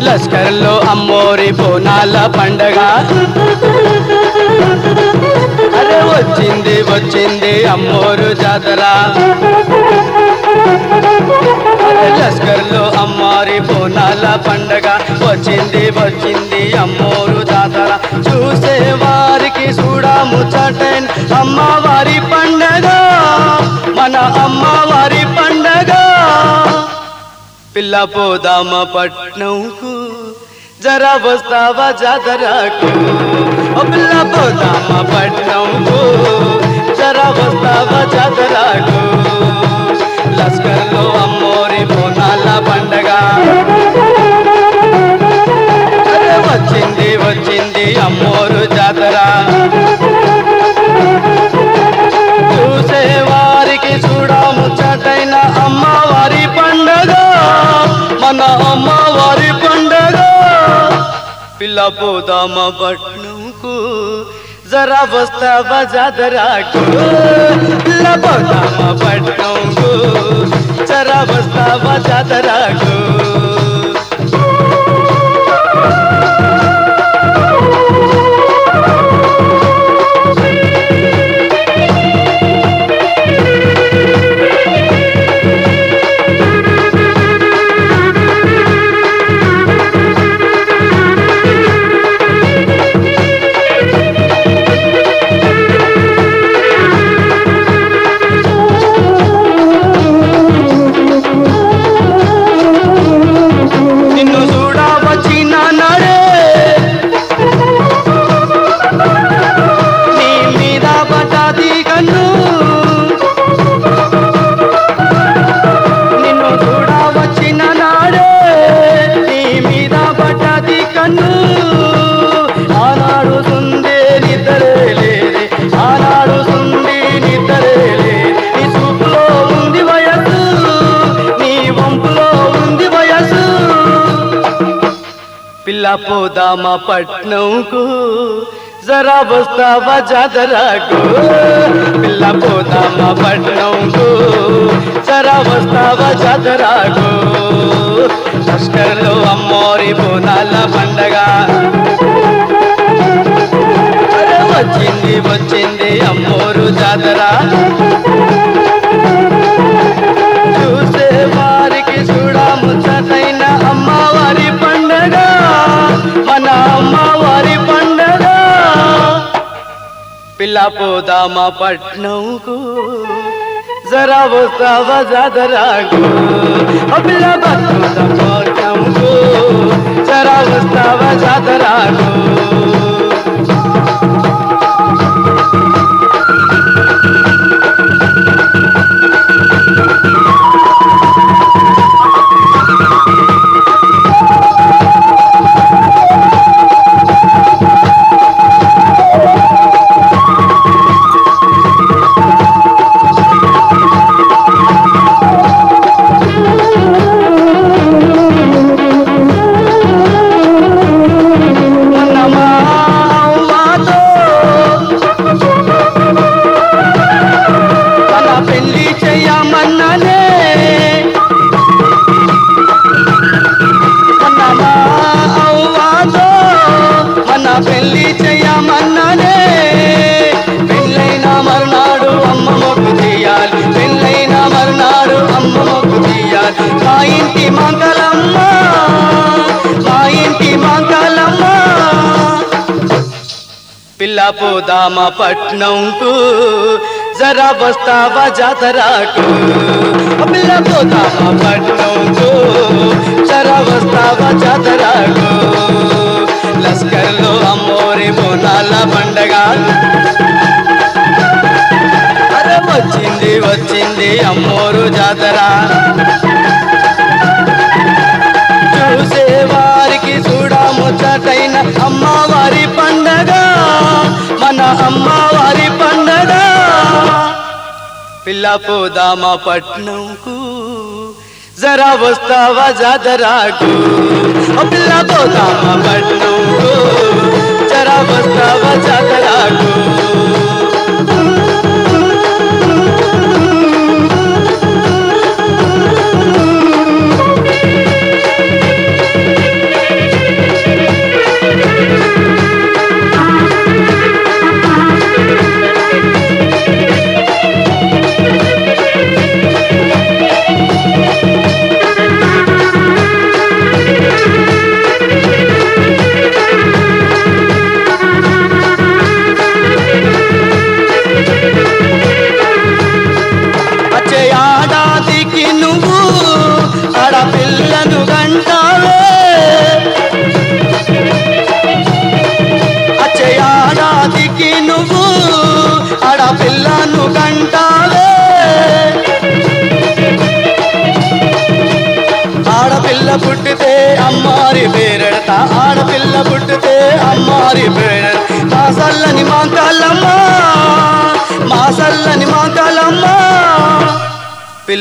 లస్కర్లో అమ్మోరి బోనాల పండగ అరే వచ్చింది వచ్చింది అమ్మోరు జాతర అరే లస్కర్లో అమ్మారి బోనాల పండగ వచ్చింది వచ్చింది అమ్మోరు జాతర చూసే వారికి చూడము చటన్ అమ్మవారి పండగ మన అమ్మవారి పండగ పిల్ల పోదామ పట్నంకు జరా వస్తావా జాతరకు ఓ పిల్ల పోదామ పట్నంకు జరా వస్తావా జాతరకు లస్కర్లో అమ్మోరి బోనాల పండగ అరే వచ్చింది వచ్చింది అమ్మోరు జాతర చూసే వారికి చూడముచ్చటైన అమ్మవారి పండగ మన అమ్మవారి పండగ పిల్ల పోదామ పట్నంకు జరా వస్తావా జాతరకు పిల్ల పోదామ పట్నంకు జరా వస్తావా జాతరకు నిన్ను చూడ వచ్చిన నాడే నీ మీద పడ్డది కన్ను నిన్ను చూడ వచ్చిన నాడే నీ మీద పడ్డది కన్ను ఆనాడు సుందే నిద్రే లేదే ఆనాడు సుంది నిద్రే లేదే నీ చూపులో ఉంది వయసు నీ వంపులో ఉంది వయసు పిల్ల పోదామా పట్నంకు జరా వస్తావా జాతరకు పిల్ల పోదామా పట్నంకు జరా వస్తావా జాతరకు లష్కర్లో అమ్మోరి బోనాల పండగ అరే వచ్చింది వచ్చింది అమ్మోరు జాతర చూసే వారికి చూడముచ్చటైన అమ్మవారి పండగ మన అమ్మవారి పండగ పిల్ల పోదామా పట్నంకు జరా వస్తావా జాతరకు ఓ పిల్ల పోదామా పట్నంకు జరా వస్తావా జాతరకు మొన్న మా అవ్వతో మన పెళ్లి చెయ్యమన్ననే మొన్న మా అవ్వతో మన పెళ్లి చెయ్యమన్ననే పెళ్ళైన మరునాడు అమ్మ మొక్కు తీయాలి పెళ్ళైన మరునాడు అమ్మ మొక్కు తీయాలి మా ఇంటి మంగళమ్మ మా ఇంటి మంగళమ్మ పిల్ల పోదామా పట్నంకు జరా వస్తావా జాతరకు ఓ పిల్ల పోదామా పట్నంకు జరా వస్తావా జాతరకు లస్కర్లో అమ్మోరి బోనాల పండగ అరే వచ్చింది వచ్చింది అమ్మోరు జాతర చూసే వారికి చూడముచ్చటైన అమ్మవారి పండగ మన అమ్మవారి పండగ పిల్ల పోదామా పట్నంకు జరా వస్తావా జాతరకు ఓ పిల్ల పోదామా పట్నంకు జరా వస్తావా జాతరకు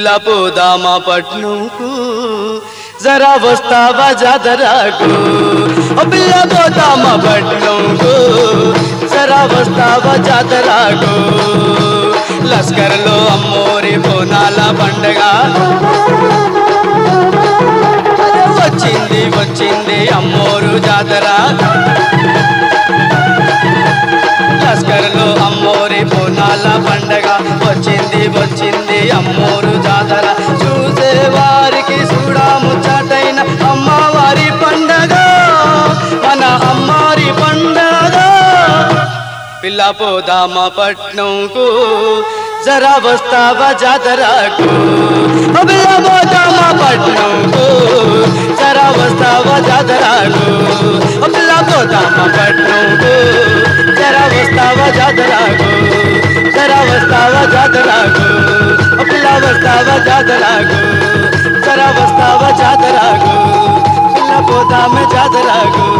పిల్ల పోదామా పట్నంకు జరా వస్తావా జాతరకు ఓ పిల్ల పోదామా పట్నంకు జరా వస్తావా జాతరకు లస్కర్లో అమ్మోరి బోనాల పండగ అరే వచ్చింది వచ్చింది అమ్మోరు జాతర లస్కర్లో అమ్మోరి బోనాల పండగ వచ్చింది వచ్చింది అమ్మోరు జాతర చూసే వారికి చూడాము చాటైన అమ్మవారి పండగ మన అమ్మారి పండగ పిల్ల పోదామా పట్నంకు జరా వస్తావా జాతరకు ఓ పిల్ల పోదామా పట్నంకు జరా వస్తావా జాతరకు ఓ పిల్ల పోదామా పట్నంకు జరా వస్తావా జాతరకు జరా వస్తావా జాతరకు ఓ పిల్ల వస్తావా జాతరకు జరా వస్తావా జాతరకు పిల్ల పోదామే జాతరకు